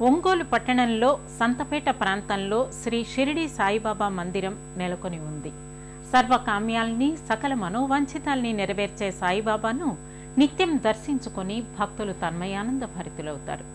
ఒంగోలు పట్టణంలో సంతపేట ప్రాంతంలో శ్రీ షిరిడి సాయిబాబా మందిరం నెలకొని ఉంది సర్వకామ్యాల్ని సకల మనోవాంఛితాల్ని నెరవేర్చే సాయిబాబాను నిత్యం దర్శించుకొని భక్తులు తన్మయానంద భరితులవుతారు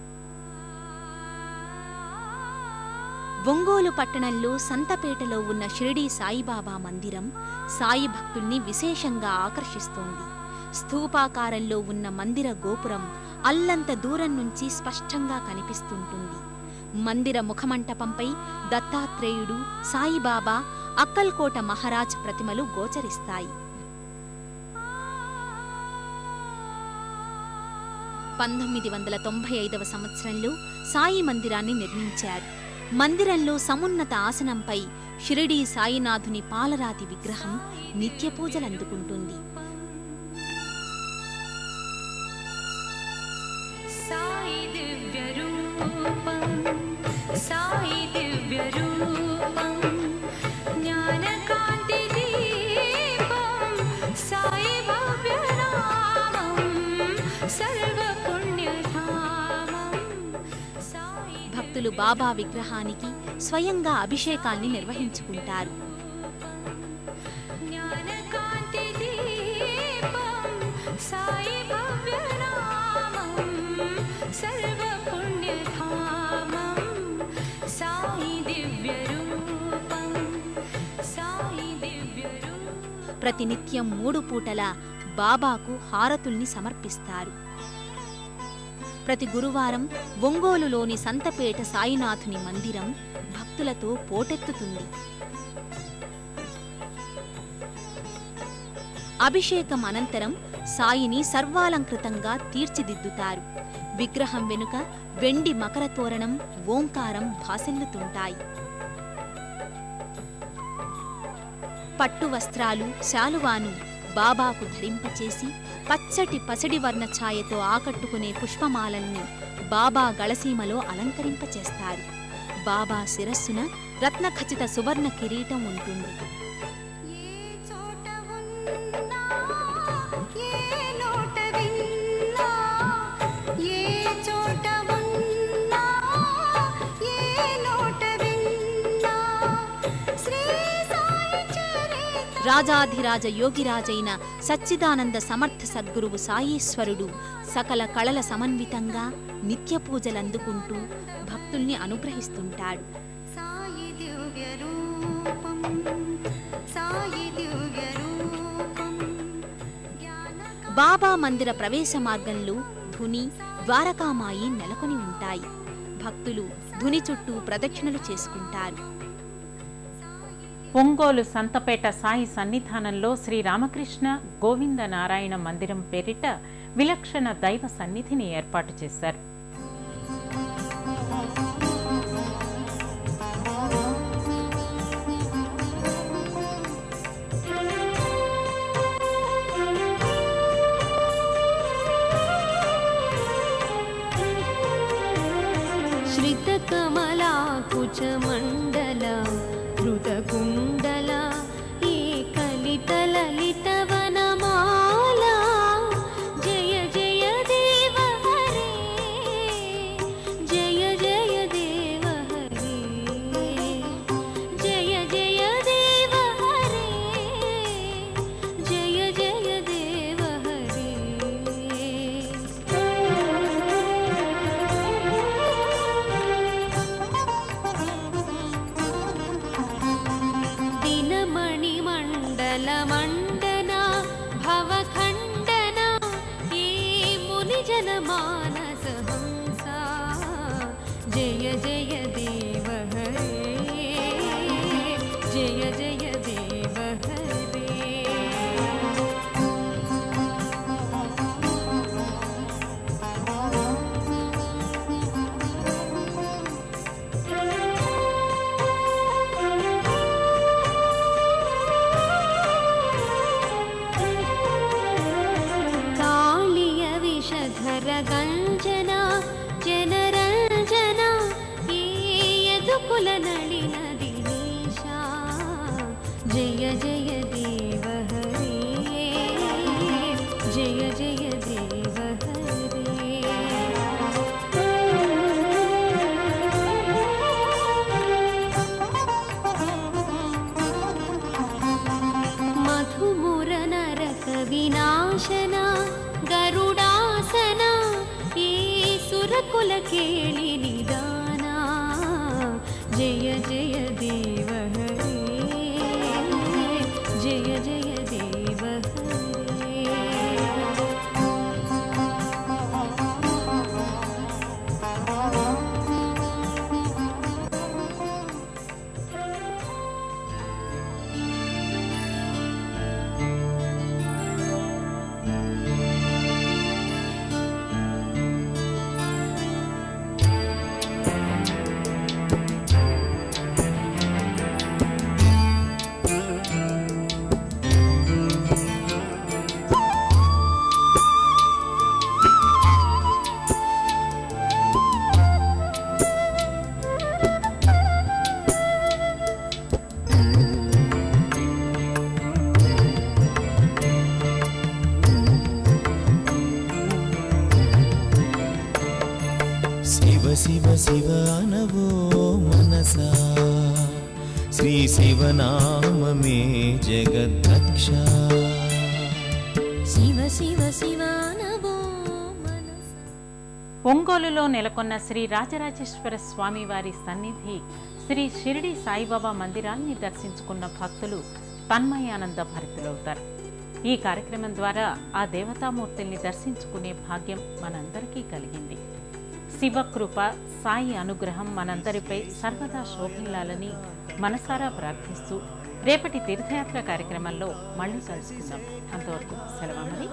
ఒంగోలు పట్టణంలో సంతపేటలో ఉన్న షిరిడి సాయిబాబా మందిరం సాయి భక్తుల్ని విశేషంగా ఆకర్షిస్తోంది స్థూపాకారంలో ఉన్న మందిర గోపురం అల్లంత దూరం నుంచి స్పష్టంగా కనిపిస్తుంటుంది మందిర ముఖమంటపంపై దత్తాత్రేయుడు సాయిబాబా అక్కల్కోట మహారాజ్ ప్రతిమలు గోచరిస్తాయి పంతొమ్మిది వందల తొంభై ఐదవ సంవత్సరంలో సాయి మందిరాన్ని నిర్మించారు మందిరంలో సమున్నత ఆసనంపై షిరిడీ సాయినాథుని పాలరాతి విగ్రహం నిత్య పూజలందుకుంటుంది సాయి దివ్యరూపం సాయి దివ్యరూపం జ్ఞానకాంతి దీపం సాయి భవ్యనామం సర్వపుణ్యధామం సాయి భక్తులు బాబా విగ్రహానికి స్వయంగా అభిషేకాల్ని నిర్వహించుకుంటారు జ్ఞానకాంతి దీపం సాయి భవ్యనామం సర్వపుణ్యధామం సాయి దివ్యరూపం సాయి దివ్యరూపం ప్రతినిత్యం మూడు పూటల బాబాకు హారతుల్ని సమర్పిస్తారు ప్రతి గురువారం ఒంగోలులోని సంతపేట సాయినాథుని మందిరం భక్తులతో పోటెత్తుతుంది అభిషేకం అనంతరం సాయిని సర్వాలంకృతంగా తీర్చిదిద్దుతారు విగ్రహం వెనుక వెండి మకర తోరణం ఓంకారం భాసిల్లుతుంటాయి పట్టు వస్త్రాలు శాలువాను బాబాకు ధరింపచేసి పచ్చటి పసిడి వర్ణ ఛాయతో ఆకట్టుకునే పుష్పమాలల్ని బాబా గళసీమలో అలంకరింపచేస్తారు బాబా శిరస్సున రత్నఖచిత సువర్ణ కిరీటం ఉంటుంది ఏ చోట ఉన్నా ఏ నోట విన్నా ఏ చోట ఉన్నా ఏ నోట విన్నా శ్రీ సాయి చరిత్ర రాజాధిరాజ యోగిరాజైన సచ్చిదానంద సమర్థ సద్గురువు సాయీశ్వరుడు సకల కళల సమన్వితంగా నిత్య పూజలందుకుంటూ భక్తుల్ని అనుగ్రహిస్తుంటాడు సాయి దివ్య రూపం సాయి దివ్య రూపం జ్ఞాన బాబా మందిర ప్రవేశ మార్గంలో ధుని ద్వారకామాయి నెలకొని ఉంటాయి భక్తులు ధుని చుట్టూ ప్రదక్షిణలు చేసుకుంటారు ఒంగోలు సంతపేట సాయి సన్నిధానంలో శ్రీ రామకృష్ణ గోవింద నారాయణ మందిరం పేరిట విలక్షణ దైవ సన్నిధిని ఏర్పాటు చేశారు श्रितकमलाकुचमण्डल हृदकुण्डल एकलितललितवनमाला जय जय देव हरे जय जय देव हरे जय जय देव हरे जय जय देव दिनमणिमण्डलमण्डना भवखण्डना ये मुनिजनमानसहंसा जय जय देव हरे जय जय देव हरे कालिय विषधर गन्ध ಬೆಳಕುಲ ಕೇಳಿ ನಿದಾನ ಜಯ ಜಯ ದೇವ ಹರೇ ಜಯ ಜಯ ದೇವ ಹರೇ శివ శివ శివ అనవో మనసా శ్రీ శివనామమే జగద్రక్ష శివ శివ శివ నవో మనస ఒంగోలులో నెలకొన్న శ్రీ రాజరాజేశ్వర స్వామి వారి సన్నిధి శ్రీ షిరిడి సాయిబాబా మందిరాన్ని దర్శించుకున్న భక్తులు తన్మయానంద భరితులవుతారు ఈ కార్యక్రమం ద్వారా ఆ దేవతామూర్తుల్ని దర్శించుకునే భాగ్యం మనందరికీ కలిగింది శివకృప సాయి అనుగ్రహం మనందరిపై సర్వదా శోభిల్లాలని మనసారా ప్రార్థిస్తూ రేపటి తీర్థయాత్ర కార్యక్రమంలో మళ్ళీ కలుసుకుందాం అంతవరకు సెలవు మరి